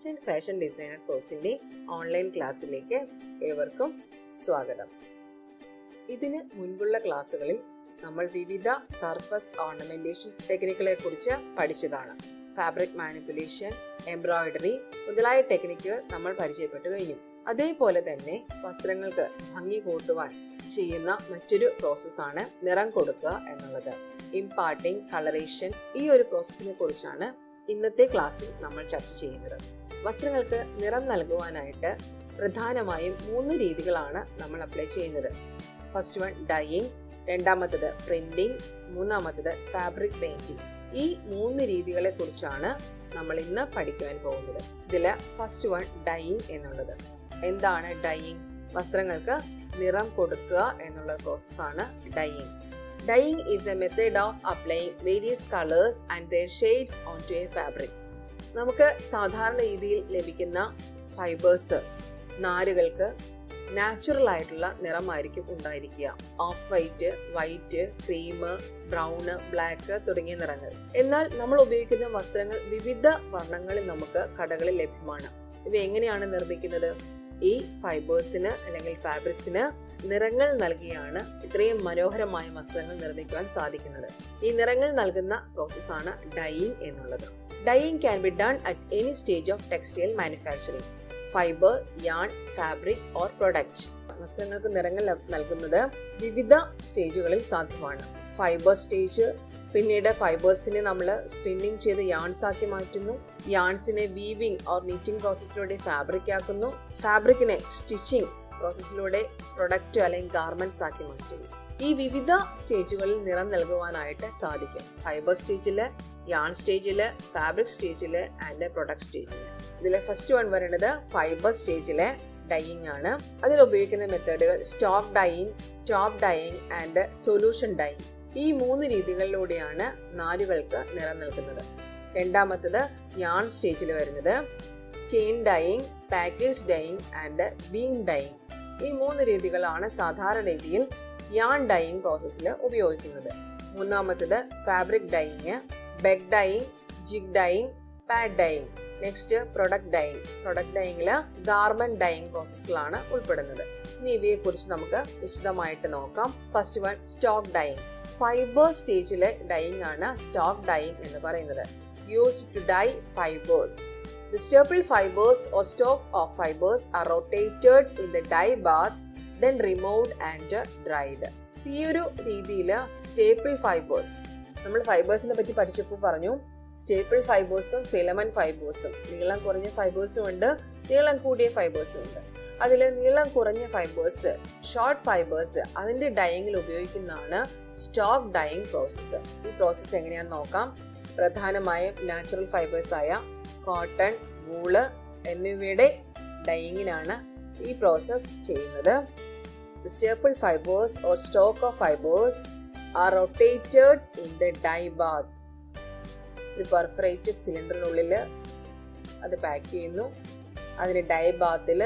Assistant fashion designer കോഴ്സിന്റെ online ക്ലാസ്സിലേക്ക് ഏവർക്കും സ്വാഗതം ഇതിന് മുൻപുള്ള ക്ലാസ്സുകളിൽ നമ്മൾ വിവിധ സർഫസ് ഓർണമെന്റേഷൻ ടെക്നിക്കുകളെ കുറിച്ച് പഠിച്ചതാണ് ഫാബ്രിക് മാനിപ്പുലേഷൻ എംബ്രോയിഡറി മുതലായ ടെക്നിക്കുകൾ നമ്മൾ പരിചയപ്പെട്ടു കഴിഞ്ഞു അതേപോലെ തന്നെ വസ്ത്രങ്ങൾക്ക് ഭംഗി കൂട്ടുവാൻ ചെയ്യുന്ന മറ്റൊരു പ്രോസസ്സാണ് നിറം കൊടുക്കുക എന്നുള്ളത് ഇംപാർട്ടിംഗ് കളറേഷൻ ഈ ഒരു പ്രോസസ്സിനെ കുറിച്ചാണ് ഇന്നത്തെ ക്ലാസ്സിൽ നമ്മൾ ചർച്ച ചെയ്യുന്നത് വസ്ത്രങ്ങൾക്ക് നിറം നൽകുവാനായിട്ട് പ്രധാനമായും മൂന്ന് രീതികളാണ് നമ്മൾ അപ്ലൈ ചെയ്യുന്നത് ഫസ്റ്റ് വൺ ഡൈയിങ് രണ്ടാമത്തത് പ്രിന്റിംഗ് മൂന്നാമത്തത് ഫാബ്രിക് പെയിന്റിംഗ് ഈ മൂന്ന് രീതികളെ കുറിച്ചാണ് നമ്മൾ ഇന്ന് പഠിക്കുവാൻ പോകുന്നത് ഇതില് ഫസ്റ്റ് വൺ ഡൈയിങ് എന്നുള്ളത് എന്താണ് ഡൈയിങ് വസ്ത്രങ്ങൾക്ക് നിറം കൊടുക്കുക എന്നുള്ള പ്രോസസ്സാണ് dyeing dyeing is a method of applying various colours and other shades on to a fabric നമുക്ക് സാധാരണ രീതിയിൽ ലഭിക്കുന്ന ഫൈബേഴ്സ് നാരുകൾക്ക് നാച്ചുറൽ ആയിട്ടുള്ള നിറമായിരിക്കും ഉണ്ടായിരിക്കുക off white white cream brown black തുടങ്ങിയ നിറങ്ങൾ എന്നാൽ നമ്മൾ ഉപയോഗിക്കുന്ന വസ്ത്രങ്ങൾ വിവിധ വർണ്ണങ്ങളിൽ നമുക്ക് കടകളിൽ ലഭ്യമാണ് ഇവ എങ്ങനെയാണ് നിർമ്മിക്കുന്നത് ഈ ഫൈബേഴ്സിന് അല്ലെങ്കിൽ ഫാബ്രിക്സിന് നിറങ്ങൾ നൽകിയാണ് ഇത്രയും മനോഹരമായ വസ്ത്രങ്ങൾ നിർമ്മിക്കുവാൻ സാധിക്കുന്നത് ഈ നിറങ്ങൾ നൽകുന്ന പ്രോസസ്സാണ് ഡൈയിങ് എന്നുള്ളത് dyeing can be done at any stage of textile manufacturing fibre yarn fabric or product വസ്ത്രങ്ങൾക്ക് നിറങ്ങൾ നൽകുന്നത് വിവിധ സ്റ്റേജുകളിൽ സാധ്യമാണ് ഫൈബർ സ്റ്റേജ് പിന്നീട് ഫൈബേഴ്സിനെ നമ്മൾ സ്പിന്നിങ് ചെയ്ത് യാൺസ് ആക്കി മാറ്റുന്നു യാൺസിനെ വീവിംഗ് ഓർ നീറ്റിംഗ് പ്രോസസ്സിലൂടെ ഫാബ്രിക് ആക്കുന്നു ഫാബ്രിക്കിനെ സ്റ്റിച്ചിങ് പ്രോസസ്സിലൂടെ പ്രൊഡക്റ്റ് അല്ലെങ്കിൽ ഗാർമെന്റ്സ് ആക്കി മാറ്റുന്നു ഈ വിവിധ സ്റ്റേജുകളിൽ നിറം നൽകുവാനായിട്ട് സാധിക്കും ഫൈബർ സ്റ്റേജില് യാൺ സ്റ്റേജില് ഫാബ്രിക് സ്റ്റേജില് ആൻഡ് പ്രൊഡക്റ്റ് സ്റ്റേജില് ഇതിലെ ഫസ്റ്റ് വൺ പറയുന്നത് ഫൈബർ സ്റ്റേജിലെ ഡൈയിങ് ആണ് അതിൽ ഉപയോഗിക്കുന്ന മെത്തേഡുകൾ stock dyeing top dyeing and solution dyeing ഈ മൂന്ന് രീതികളിലൂടെയാണ് നാരുകൾക്ക് നിറം നൽകുന്നത് രണ്ടാമത്തത് യാൺ സ്റ്റേജിൽ വരുന്നത് skein dyeing package dyeing and beam dyeing ഈ മൂന്ന് രീതികളാണ് സാധാരണ രീതിയിൽ യാൺ ഡൈയിങ് പ്രോസസ്സിൽ ഉപയോഗിക്കുന്നത് മൂന്നാമത്തത് fabric dyeing beck dyeing jig dyeing pad dyeing next product dyeing product ഡൈയിങ്ങില് ഗാർമെന്റ് ഡൈയിങ് പ്രോസസ്സുകളാണ് ഉൾപ്പെടുന്നത് ഇനി ഇവയെ കുറിച്ച് നമുക്ക് വിശദമായിട്ട് നോക്കാം first one stock dyeing fibre സ്റ്റേജിലെ ഡൈയിങ് ആണ് സ്റ്റോക്ക് ഡൈയിങ് എന്ന് പറയുന്നത് used to dye fibres The staple fibers or stock of fibers are rotated in the dye bath, then removed and dried. ഈ ഒരു രീതിയിൽ സ്റ്റേപ്പിൾ ഫൈബേഴ്സ് നമ്മൾ ഫൈബേഴ്സിനെ പറ്റി പഠിച്ചപ്പോൾ പറഞ്ഞു സ്റ്റേപ്പിൾ ഫൈബേഴ്സും ഫിലമൻ ഫൈബേഴ്സും നീളം കുറഞ്ഞ ഫൈബേഴ്സും ഉണ്ട് നീളം കൂടിയ ഫൈബേഴ്സും ഉണ്ട് അതിൽ നീളം കുറഞ്ഞ ഫൈബേഴ്സ് ഷോർട്ട് ഫൈബേഴ്സ് അതിന്റെ ഡൈയിങ്ങിൽ ഉപയോഗിക്കുന്നതാണ് സ്റ്റോക്ക് ഡൈയിങ് പ്രോസസ്സ് ഈ പ്രോസസ്സ് എങ്ങനെയാണെന്ന് നോക്കാം പ്രധാനമായും നാച്ചുറൽ ഫൈബേഴ്സ് ആയ കോട്ടൺ വൂള് എന്നിവയുടെ ഡൈയിങ്ങിനാണ് ഈ പ്രോസസ് ചെയ്യുന്നത് staple fibres or stock of fibres are rotated in the dye bath ഒരു പെർഫറേറ്റഡ് സിലിണ്ടറിനുള്ളിൽ അത് പാക്ക് ചെയ്യുന്നു അതിന് ഡൈ ബാത്തിൽ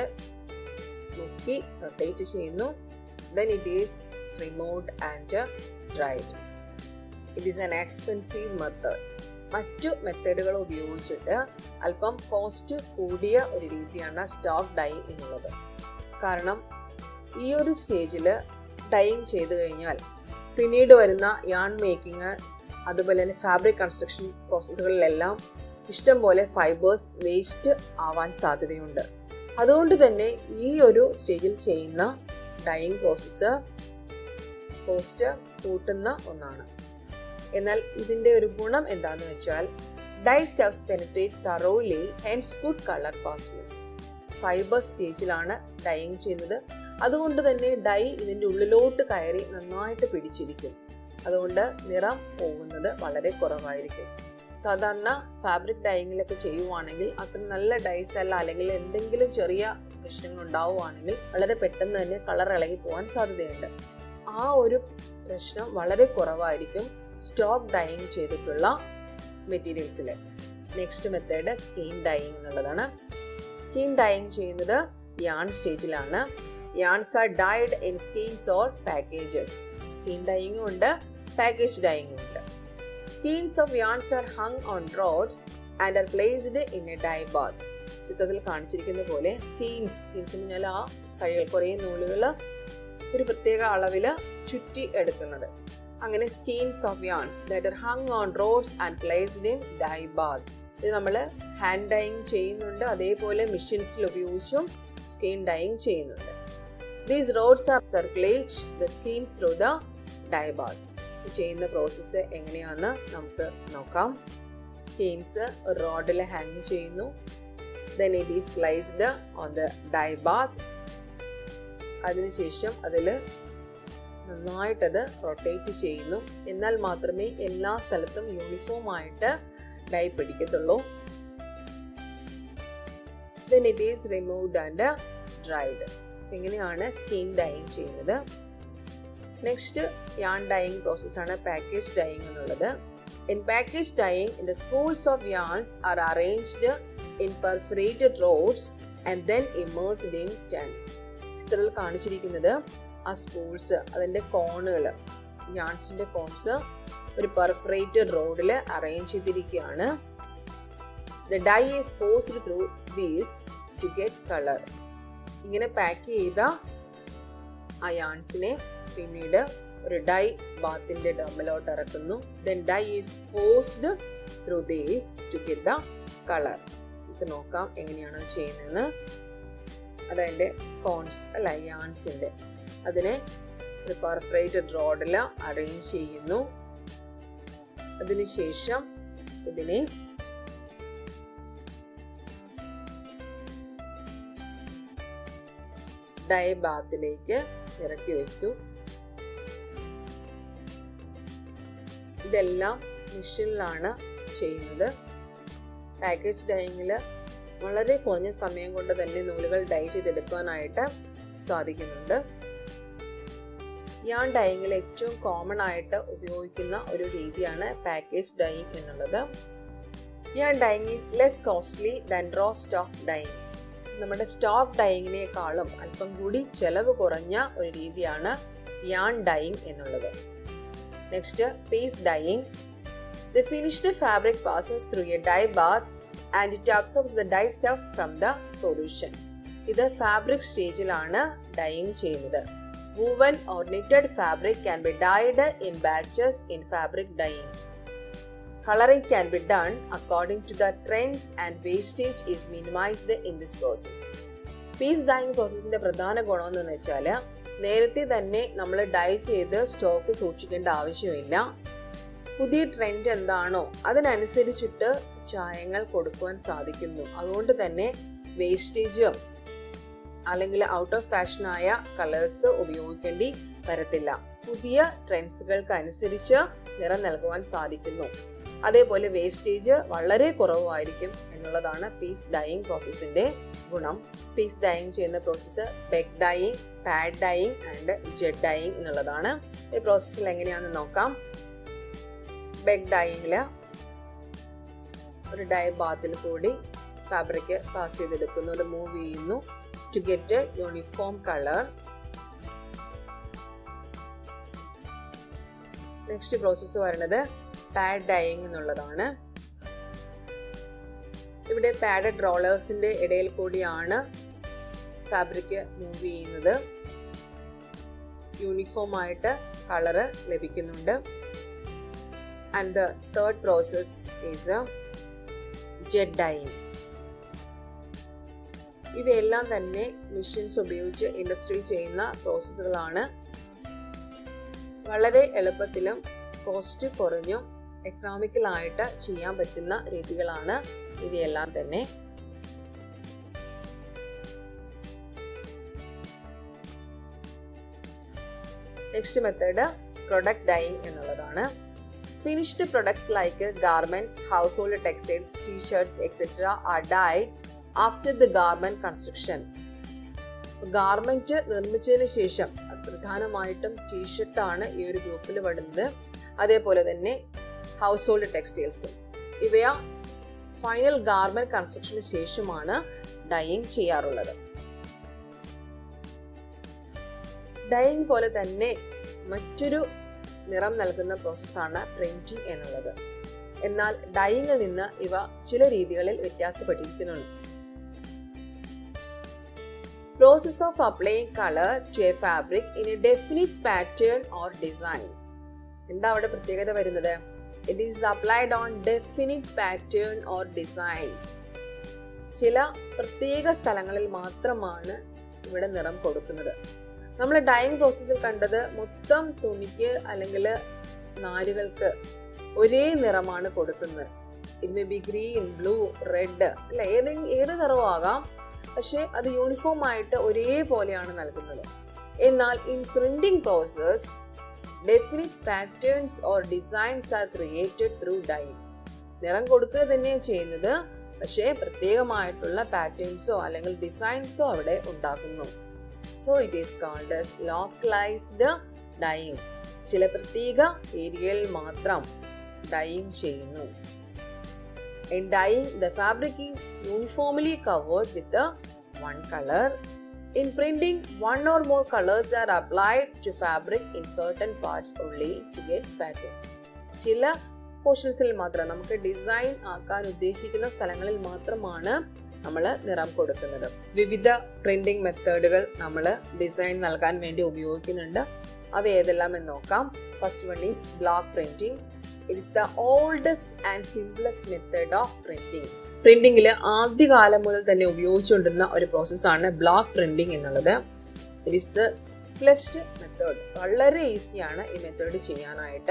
മുക്കി റൊട്ടേറ്റ് ചെയ്യുന്നു then it is removed and dried it is an expensive method മറ്റു മെത്തേഡുകൾ ഉപയോഗിച്ചിട്ട് അല്പം കോസ്റ്റ് കൂടിയ ഒരു രീതിയാണ് സ്റ്റോക്ക് ഡൈയിങ് എന്നുള്ളത് കാരണം ഈ ഒരു സ്റ്റേജിൽ ഡൈയിങ് ചെയ്തു കഴിഞ്ഞാൽ പിന്നീട് വരുന്ന യാൺ മേക്കിംഗ് അതുപോലെ തന്നെ ഫാബ്രിക് കൺസ്ട്രക്ഷൻ പ്രോസസ്സുകളിലെല്ലാം ഇഷ്ടം പോലെ ഫൈബേഴ്സ് വേസ്റ്റ് ആവാൻ സാധ്യതയുണ്ട് അതുകൊണ്ട് തന്നെ ഈ ഒരു സ്റ്റേജിൽ ചെയ്യുന്ന ഡൈയിങ് പ്രോസസ്സ് കോസ്റ്റ് കൂട്ടുന്ന ഒന്നാണ് എന്നാൽ ഇതിന്റെ ഒരു ഗുണം എന്താന്ന് വെച്ചാൽ dyestuffs penetrate thoroughly hence good colour fastness fibre സ്റ്റേജിലാണ് ഡൈയിങ് ചെയ്യുന്നത് അതുകൊണ്ട് തന്നെ ഡൈ ഇതിന്റെ ഉള്ളിലോട്ട് കയറി നന്നായിട്ട് പിടിച്ചിരിക്കും അതുകൊണ്ട് നിറം പോകുന്നത് വളരെ കുറവായിരിക്കും സാധാരണ ഫാബ്രിക് ഡൈയിങ്ങിലൊക്കെ ചെയ്യുവാണെങ്കിൽ അത്ര നല്ല ഡൈസ് അല്ല അല്ലെങ്കിൽ എന്തെങ്കിലും ചെറിയ പ്രശ്നങ്ങൾ ഉണ്ടാവുകയാണെങ്കിൽ വളരെ പെട്ടെന്ന് തന്നെ കളർ ഇളകി പോകാൻ സാധ്യതയുണ്ട് ആ ഒരു പ്രശ്നം വളരെ കുറവായിരിക്കും സ്റ്റോപ്പ് ഡൈയിങ് ചെയ്തിട്ടുള്ള മെറ്റീരിയൽസിൽ നെക്സ്റ്റ് മെത്തേഡ് സ്കിൻ ഡൈയിങ് എന്നുള്ളതാണ് സ്കിൻ ഡൈയിങ് ചെയ്യുന്നത് യാൺ സ്റ്റേജിലാണ് yarns are dyed in skeins or packages skein ഡൈയിങ്ങും ഉണ്ട് പാക്കേജ് ഡൈയിങ്ങും ഉണ്ട് skeins of yarns are hung on rods and are placed in a dye bath ചിത്രത്തിൽ കാണിച്ചിരിക്കുന്ന പോലെ സ്കീൻസ് സ്കീൻസ് എന്ന് പറഞ്ഞാൽ ആ കഴികൾ കുറേ നൂലുകൾ ഒരു പ്രത്യേക അളവിൽ ചുറ്റി എടുക്കുന്നത് അങ്ങനെ skeins of yarns that are hung on rods and placed in dye bath ഇത് നമ്മൾ ഹാൻഡ് ഡൈയിങ് ചെയ്യുന്നുണ്ട് അതേപോലെ മെഷീൻസിൽ ഉപയോഗിച്ചും സ്കീൻ ഡൈയിങ് ചെയ്യുന്നുണ്ട് these rods are circulate the skeins through the dye bath ചെയ്യുന്ന പ്രോസസ്സ് എങ്ങനെയാണെന്ന് നമുക്ക് നോക്കാം സ്കെയിൻസ് റോഡിൽ ഹാങ് ചെയ്യുന്നു then it is placed on the dye bath അതിനുശേഷം അതിൽ നന്നായിട്ടത് റൊട്ടേറ്റ് ചെയ്യുന്നു എന്നാൽ മാത്രമേ എല്ലാ സ്ഥലത്തും യൂണിഫോം ആയിട്ട് ഡൈ പിടിക്കത്തുള്ളൂ then it is removed and dried ഇങ്ങനെയാണ് സ്കിൻ ഡൈയിങ് ചെയ്യുന്നത് നെക്സ്റ്റ് യാൺ ഡൈയിങ് പ്രോസസ്സാണ് പാക്കേജ് ഡൈയിങ് എന്നുള്ളത് in package dyeing in the spools of yarns are arranged in perforated rods and then immersed in ten ചിത്രത്തിൽ കാണിച്ചിരിക്കുന്നത് ആ spools അതിൻ്റെ കോണുകൾ യാൺസിൻ്റെ കോൺസ് ഒരു പെർഫറേറ്റഡ് റോഡിൽ അറേഞ്ച് ചെയ്തിരിക്കുകയാണ് the dye is forced through these to get colour ഇങ്ങനെ പാക്ക് ചെയ്ത ആ യാൺസിനെ പിന്നീട് ഒരു ഡൈ ബാത്തിന്റെ ഡ്രമ്മിലോട്ട് ഇറക്കുന്നു then dye is forced through these to get the colour നമുക്ക് നോക്കാം എങ്ങനെയാണ് ചെയ്യുന്നതെന്ന് അതതിൻ്റെ കോൺസ് അല്ല യാൺസിൻ്റെ അതിനെ ഒരു പെർഫറേറ്റഡ് റോഡിൽ അറേഞ്ച് ചെയ്യുന്നു അതിനുശേഷം ഇതിനെ ഡൈ ബാത്തിലേക്ക് ഇറക്കി വയ്ക്കൂ ഇതെല്ലാം മെഷീനിലാണ് ചെയ്യുന്നത് പാക്കേജ് ഡൈയിങ്ങിൽ വളരെ കുറഞ്ഞ സമയം കൊണ്ട് തന്നെ നൂലുകൾ ഡൈ ചെയ്തെടുക്കാനായിട്ട് സാധിക്കുന്നുണ്ട് യാൺ ഡൈയിങ്ങിൽ ഏറ്റവും കോമൺ ആയിട്ട് ഉപയോഗിക്കുന്ന ഒരു രീതിയാണ് പാക്കേജ് ഡൈയിങ് എന്നുള്ളത് yarn dyeing is less costly than raw stock dyeing നമ്മുടെ സ്റ്റോക്ക് ഡൈയിങ്ങിനേക്കാളും അല്പം കൂടി ചെലവ് കുറഞ്ഞ ഒരു രീതിയാണ് യാൺ ഡൈയിങ് എന്നുള്ളത് next piece dyeing the finished fabric passes through a dye bath and it absorbs the dye stuff from the solution ഇത് ഫാബ്രിക് സ്റ്റേജിലാണ് ഡൈയിങ് ചെയ്യുന്നത് woven or knitted fabric can be dyed in batches in fabric dyeing Coloring can be done according to the trends and wastage is minimized in this process. Piece dyeing പ്രോസസ്സിന്റെ പ്രധാന ഗുണം എന്ന് വെച്ചാൽ നേരത്തെ തന്നെ നമ്മൾ ഡൈ ചെയ്ത് സ്റ്റോക്ക് സൂക്ഷിക്കേണ്ട ആവശ്യമില്ല പുതിയ ട്രെൻഡ് എന്താണോ അതിനനുസരിച്ചിട്ട് ചായങ്ങൾ കൊടുക്കുവാൻ സാധിക്കുന്നു അതുകൊണ്ട് തന്നെ വേസ്റ്റേജും അല്ലെങ്കിൽ ഔട്ട് ഓഫ് ഫാഷനായ കളേഴ്സ് ഉപയോഗിക്കേണ്ടി വരത്തില്ല പുതിയ ട്രെൻഡ്സുകൾക്ക് അനുസരിച്ച് നിറം നൽകുവാൻ സാധിക്കുന്നു അതേപോലെ വേസ്റ്റേജ് വളരെ കുറവായിരിക്കും എന്നുള്ളതാണ് പീസ് ഡൈയിങ് പ്രോസസ്സിന്റെ ഗുണം പീസ് ഡൈയിങ് ചെയ്യുന്ന process beck dyeing pad dyeing and jet dyeing എന്നുള്ളതാണ് ഈ പ്രോസസ്സിൽ എങ്ങനെയാണെന്ന് നോക്കാം ബെഗ് ഡൈയിങ്ങിൽ ഒരു ഡൈ ബാത്തിൽ കൂടി ഫാബ്രിക് പാസ് ചെയ്തെടുക്കുന്നു അത് മൂവ് ചെയ്യുന്നു to get uniform colour next process പറയുന്നത് പാഡ് ഡൈയിങ് എന്നുള്ളതാണ് ഇവിടെ പാഡഡ് റോളേഴ്സിന്റെ ഇടയിൽ കൂടിയാണ് ഫാബ്രിക് മൂവ് ചെയ്യുന്നത് യൂണിഫോം ആയിട്ട് കളറ് ലഭിക്കുന്നുണ്ട് and the third process is jet dyeing ഇവയെല്ലാം തന്നെ മെഷീൻസ് ഉപയോഗിച്ച് ഇൻഡസ്ട്രിയിൽ ചെയ്യുന്ന പ്രോസസ്സുകളാണ് വളരെ എളുപ്പത്തിലും കോസ്റ്റ് കുറഞ്ഞും എക്കണോമിക്കലായിട്ട് ചെയ്യാൻ പറ്റുന്ന രീതികളാണ് ഇവയെല്ലാം തന്നെ നെക്സ്റ്റ് മെത്തേഡ് പ്രൊഡക്റ്റ് ഡൈയിങ് എന്നുള്ളതാണ് finished products like garments household textiles T-shirts etcetera are dyed after the garment construction garment നിർമ്മിച്ചതിന് ശേഷം പ്രധാനമായിട്ടും ടീഷർട്ടാണ് ഈ ഒരു ഗ്രൂപ്പിൽ പെടുന്നത് അതേപോലെ തന്നെ ഹൗസ് ഹോൾഡ് ടെക്സ്റ്റൈൽസും ഇവയ ഫൈനൽ ഗാർമെന്റ് കൺസ്ട്രക്ഷന് ശേഷമാണ് ഡൈയിങ് ചെയ്യാറുള്ളത് ഡൈയിങ് പോലെ തന്നെ മറ്റൊരു നിറം നൽകുന്ന പ്രോസസ്സാണ് പ്രിന്റിംഗ് എന്നുള്ളത് എന്നാൽ ഡൈയിങ്ങിൽ നിന്ന് ഇവ ചില രീതികളിൽ വ്യത്യാസപ്പെട്ടിരിക്കുന്നുണ്ട് process of applying colour to a fabric in a definite pattern or designs എന്താ അവിടെ പ്രത്യേകത വരുന്നത് it is applied on definite pattern or designs ചില പ്രത്യേക സ്ഥലങ്ങളിൽ മാത്രമാണ് ഇവിടെ നിറം കൊടുക്കുന്നത് നമ്മൾ ഡൈയിങ് പ്രോസസ്സിൽ കണ്ടത് മൊത്തം തുണിക്ക് അല്ലെങ്കിൽ നാരുകൾക്ക് ഒരേ നിറമാണ് കൊടുക്കുന്നത് it may be green blue red അല്ല ഏത് ഏത് നിറവും ആകാം പക്ഷെ അത് യൂണിഫോം ആയിട്ട് ഒരേപോലെയാണ് നൽകുന്നത് എന്നാൽ in printing process definite patterns or designs are created through dye നിറം കൊടുക്കുക തന്നെയാണ് ചെയ്യുന്നത് പക്ഷേ പ്രത്യേകമായിട്ടുള്ള പാറ്റേൺസോ അല്ലെങ്കിൽ ഡിസൈൻസോ അവിടെ ഉണ്ടാക്കുന്നു so it is called as localised dyeing ചില പ്രത്യേക ഏരിയയിൽ മാത്രം ഡൈയിങ് ചെയ്യുന്നു In dyeing, the fabric is uniformly covered with a one color. In printing, one or more colors are applied to fabric in certain parts only to get patterns. ചില പോർഷൻസിൽ മാത്രം നമുക്ക് design ആക്കാൻ ഉദ്ദേശിക്കുന്ന സ്ഥലങ്ങളിൽ മാത്രമാണ് നമ്മൾ നിറം കൊടുക്കുന്നത് വിവിധ പ്രിന്റിംഗ് മെത്തേഡുകൾ നമ്മൾ ഡിസൈൻ നൽകാൻ വേണ്ടി ഉപയോഗിക്കുന്നുണ്ട് അവ ഏതെല്ലാം എന്ന് നോക്കാം first one is block printing it is the oldest and simplest method of printing പ്രിന്റിംഗിൽ ആദ്യകാലം മുതൽ തന്നെ ഉപയോഗിച്ചുകൊണ്ടിരുന്ന ഒരു പ്രോസസ്സാണ് ബ്ലോക്ക് പ്രിന്റിംഗ് എന്നുള്ളത് it is the simplest method വളരെ ഈസിയാണ് ഈ മെത്തേഡ് ചെയ്യാനായിട്ട്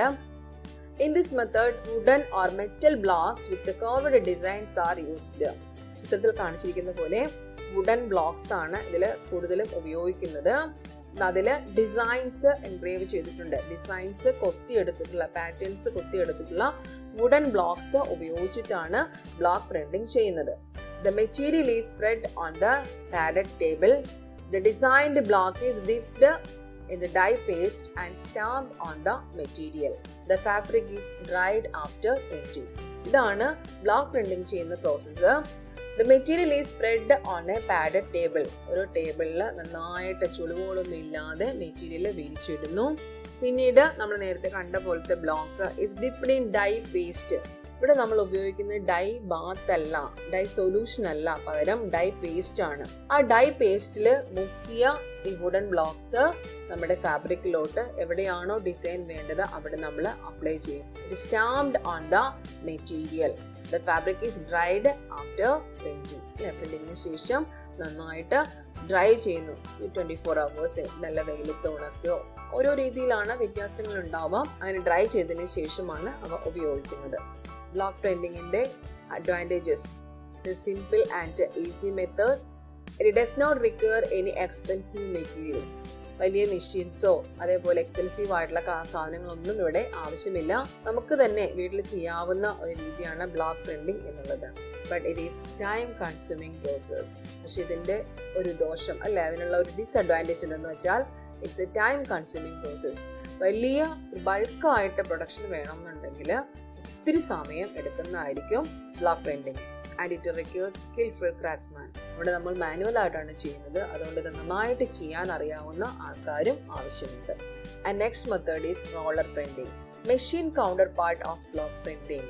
in this method wooden or metal blocks with carved designs are used ചിത്രത്തിൽ കാണിച്ചിരിക്കുന്ന പോലെ വുഡൻ ബ്ലോക്സ് ആണ് ഇതിൽ കൂടുതലും ഉപയോഗിക്കുന്നത് അതിൽ ഡിസൈൻസ് എൻഗ്രേവ് ചെയ്തിട്ടുണ്ട് ഡിസൈൻസ് കൊത്തിയെടുത്തിട്ടുള്ള പാറ്റേൺസ് കൊത്തിയെടുത്തിട്ടുള്ള വുഡൻ ബ്ലോക്സ് ഉപയോഗിച്ചിട്ടാണ് ബ്ലോക്ക് പ്രിന്റിംഗ് ചെയ്യുന്നത് the material is spread on the padded table the designed block is dipped in the dye paste and stamped on the material. The fabric is dried after printing. ഇതാണ് block printing ചെയ്യുന്ന process the material is spread on a padded table ഒരു ടേബിളിൽ നന്നായിട്ട് ചുളിവുകളൊന്നും ഇല്ലാതെ material വിരിച്ചിടുന്നു പിന്നീട് നമ്മൾ നേരത്തെ കണ്ട പോലത്തെ block is dipped in dye paste ഇവിടെ നമ്മൾ ഉപയോഗിക്കുന്ന ഡൈ ബാത്ത് അല്ല ഡൈ സൊല്യൂഷൻ അല്ല പകരം ഡൈ പേസ്റ്റ് ആണ് ആ ഡൈ പേസ്റ്റിൽ മുക്കിയ ഈ വുഡൻ ബ്ലോക്സ് നമ്മുടെ ഫാബ്രിക്കിലോട്ട് എവിടെയാണോ ഡിസൈൻ വേണ്ടത് അവിടെ നമ്മൾ അപ്ലൈ ചെയ്യും it stamped on the material the fabric is dried after printing അല്ലെ പ്രിന്റിങ്ങിന് ശേഷം നന്നായിട്ട് ഡ്രൈ ചെയ്യുന്നു ട്വന്റി ഫോർ അവേഴ്സ് നല്ല വെയിലത്ത് ഉണക്കുകയോ ഓരോ രീതിയിലാണ് വ്യത്യാസങ്ങൾ ഉണ്ടാവാം അങ്ങനെ ഡ്രൈ ചെയ്തതിന് ശേഷമാണ് അവ ഉപയോഗിക്കുന്നത് ബ്ലോക്ക് പ്രിന്റിങ്ങിന്റെ advantages simple and easy method it does not require any expensive materials വലിയ മെഷീൻസോ അതേപോലെ എക്സ്പെൻസീവ് ആയിട്ടുള്ള സാധനങ്ങളൊന്നും ഇവിടെ ആവശ്യമില്ല നമുക്ക് തന്നെ വീട്ടിൽ ചെയ്യാവുന്ന ഒരു രീതിയാണ് ബ്ലോക്ക് പ്രിന്റിംഗ് എന്നുള്ളത് but it is time consuming process പക്ഷെ ഇതിന്റെ ഒരു ദോഷം അല്ലെ അതിനുള്ള ഒരു ഡിസഡ്വാൻറ്റേജ് എന്തെന്ന് വെച്ചാൽ it's a time consuming process വലിയ ബൾക്കായിട്ട് പ്രൊഡക്ഷൻ വേണമെന്നുണ്ടെങ്കിൽ ഒത്തിരി സമയം എടുക്കുന്നതായിരിക്കും block printing and it requires skilful craftsman ഇവിടെ നമ്മൾ മാനുവൽ ആയിട്ടാണ് ചെയ്യുന്നത് അതുകൊണ്ട് ഇത് നന്നായിട്ട് ചെയ്യാൻ അറിയാവുന്ന ആൾക്കാരും ആവശ്യമുണ്ട് and next method is roller printing machine counterpart of block printing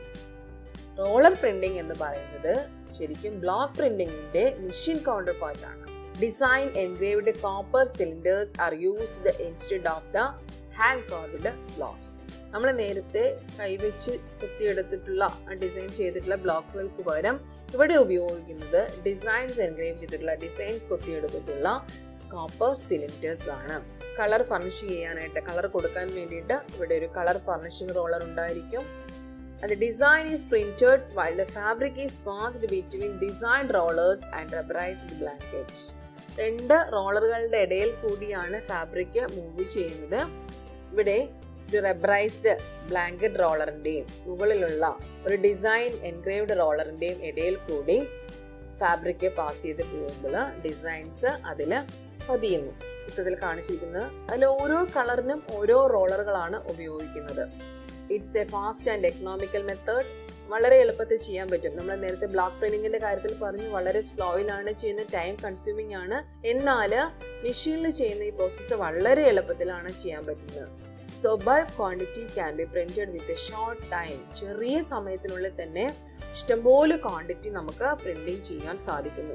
roller printing എന്ന് പറയുന്നത് ശരിക്കും ബ്ലോക്ക് പ്രിന്റിംഗിന്റെ മെഷീൻ കൗണ്ടർ പാർട്ടാണ് design engraved copper cylinders are used instead of the hand carved blocks നമ്മൾ നേരത്തെ കൈവച്ച് കുത്തിയെടുത്തിട്ടുള്ള ഡിസൈൻ ചെയ്തിട്ടുള്ള ബ്ലോക്കുകൾക്ക് പകരം ഇവിടെ ഉപയോഗിക്കുന്നത് ഡിസൈൻസ് എൻഗ്രേവ് ചെയ്തിട്ടുള്ള ഡിസൈൻസ് കൊത്തിയെടുത്തിട്ടുള്ള കോപ്പർ സിലിണ്ടേഴ്സ് ആണ് കളർ ഫർണിഷ് ചെയ്യാനായിട്ട് കളർ കൊടുക്കാൻ വേണ്ടിയിട്ട് ഇവിടെ ഒരു കളർ ഫർണിഷിംഗ് റോളർ ഉണ്ടായിരിക്കും And the design is printed while the fabric is passed between designed rollers and rubberized blanket. രണ്ട് റോളറുകളുടെ ഇടയിൽ കൂടിയാണ് ഫാബ്രിക് മൂവ് ചെയ്യുന്നത് ഇവിടെ ഒരു റബ്ബറൈസ്ഡ് ബ്ലാങ്കറ്റ് റോളറിന്റെയും മുകളിലുള്ള ഒരു ഡിസൈൻ എൻഗ്രേവ്ഡ് റോളറിന്റെയും ഇടയിൽ കൂടി ഫാബ്രിക് പാസ് ചെയ്ത് പോകുമ്പോൾ ഡിസൈൻസ് അതിൽ പതിയുന്നു ചിത്രത്തിൽ കാണിച്ചിരിക്കുന്നത് അതിൽ ഓരോ കളറിനും ഓരോ റോളറുകളാണ് ഉപയോഗിക്കുന്നത് it's a fast and economical method വളരെ എളുപ്പത്തിൽ ചെയ്യാൻ പറ്റും നമ്മൾ നേരത്തെ ബ്ലോക്ക് പ്രിന്റിങ്ങിന്റെ കാര്യത്തിൽ പറഞ്ഞു വളരെ സ്ലോയിലാണ് ചെയ്യുന്ന ടൈം കൺസ്യൂമിംഗ് ആണ് എന്നാൽ മെഷീനിൽ ചെയ്യുന്ന ഈ പ്രോസസ്സ് വളരെ എളുപ്പത്തിലാണ് ചെയ്യാൻ പറ്റുന്നത് so bulk quantity can be printed with a short time ചെറിയ സമയത്തിനുള്ളിൽ തന്നെ ഇഷ്ടംപോലെ ക്വാണ്ടിറ്റി നമുക്ക് പ്രിന്റിംഗ് ചെയ്യാൻ സാധിക്കുന്നു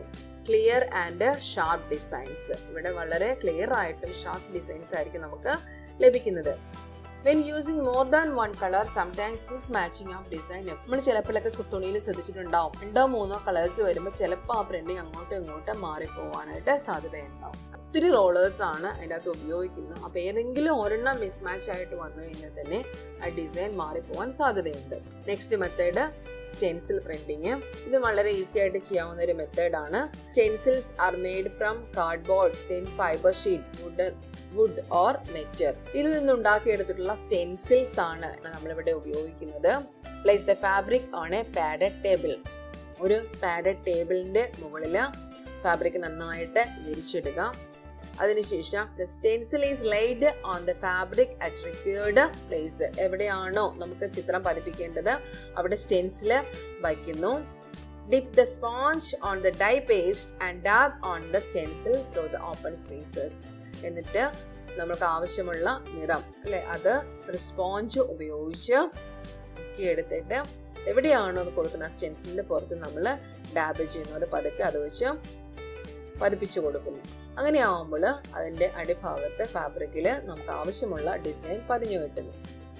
ക്ലിയർ ആൻഡ് ഷാർപ്പ് ഡിസൈൻസ് ഇവിടെ വളരെ ക്ലിയർ ആയിട്ടും ഷാർപ്പ് ഡിസൈൻസ് ആയിരിക്കും നമുക്ക് ലഭിക്കുന്നത് when using more than one colour sometimes mismatching of design നമ്മൾ ചിലപ്പോഴൊക്കെ തുണിയിൽ ശ്രദ്ധിച്ചിട്ടുണ്ടാവും രണ്ടോ മൂന്നോ കളേഴ്സ് വരുമ്പോൾ ചിലപ്പോൾ ആ പ്രിന്റിങ് അങ്ങോട്ടും ഇങ്ങോട്ടും മാറിപ്പോവാനായിട്ട് സാധ്യതയുണ്ടാവും ഒത്തിരി റോളേഴ്സ് ആണ് അതിൻ്റെ അകത്ത് ഉപയോഗിക്കുന്നത് അപ്പോൾ ഏതെങ്കിലും ഒരെണ്ണം മിസ് മാച്ച് ആയിട്ട് വന്നു കഴിഞ്ഞാൽ തന്നെ ആ ഡിസൈൻ മാറിപ്പോവാൻ സാധ്യതയുണ്ട് നെക്സ്റ്റ് മെത്തേഡ് സ്റ്റെൻസിൽ പ്രിന്റിങ് ഇത് വളരെ ഈസി ആയിട്ട് ചെയ്യാവുന്ന ഒരു മെത്തേഡാണ് stencils are made from cardboard thin fibre sheet wooden wood or metal ഇതിൽ നിന്ന് ഉണ്ടാക്കിയെടുത്തിട്ടുള്ള സ്റ്റെൻസിൽസ് ആണ് നമ്മളിവിടെ ഉപയോഗിക്കുന്നത് place the fabric on a padded table ഒരു പാഡഡ് ടേബിളിന്റെ മുകളിൽ ഫാബ്രിക് നന്നായിട്ട് വിരിച്ചിടുക അതിനുശേഷം the stencil is laid on the fabric at required place എവിടെയാണോ നമുക്ക് ചിത്രം പതിപ്പിക്കേണ്ടത് അവിടെ സ്റ്റെൻസിൽ വയ്ക്കുന്നു dip the sponge on the dye paste and dab on the stencil through the open spaces എന്നിട്ട് നമുക്ക് ആവശ്യമുള്ള നിറം അല്ലെ അത് ഒരു സ്പോഞ്ച് ഉപയോഗിച്ച് മുക്കി എടുത്തിട്ട് എവിടെയാണോ അത് കൊടുക്കുന്ന സ്റ്റെൻസിലിന്റെ പുറത്ത് നമ്മൾ ഡാബ് ചെയ്യുന്നത് പതുക്കെ അത് വെച്ച് പതിപ്പിച്ചു കൊടുക്കുന്നു അങ്ങനെ ആവുമ്പോൾ അതിന്റെ അടിഭാഗത്ത് ഫാബ്രിക്കിൽ നമുക്ക് ആവശ്യമുള്ള ഡിസൈൻ പതിഞ്ഞു കിട്ടുന്നു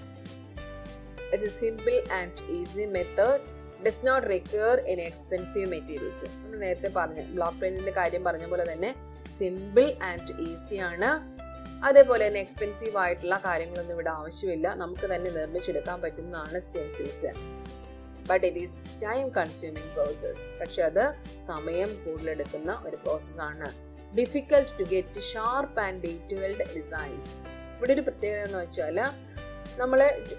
it's a simple and easy method does not require in expensive materials നമ്മൾ നേരത്തെ പറഞ്ഞു ബ്ലോക്ക് പ്രിന്റിന്റെ കാര്യം പറഞ്ഞ പോലെ തന്നെ സിമ്പിൾ ആൻഡ് ഈസി ആണ് അതേപോലെ തന്നെ എക്സ്പെൻസീവ് ആയിട്ടുള്ള കാര്യങ്ങളൊന്നും ഇവിടെ ആവശ്യമില്ല നമുക്ക് തന്നെ നിർമ്മിച്ചെടുക്കാൻ പറ്റുന്നതാണ് stencils but it is time consuming process പക്ഷെ അത് സമയം കൂടുതലെടുക്കുന്ന ഒരു പ്രോസസ്സാണ് difficult to get sharp and detailed designs ഇവിടെ ഒരു പ്രത്യേകത എന്ന് വെച്ചാൽ നമ്മൾ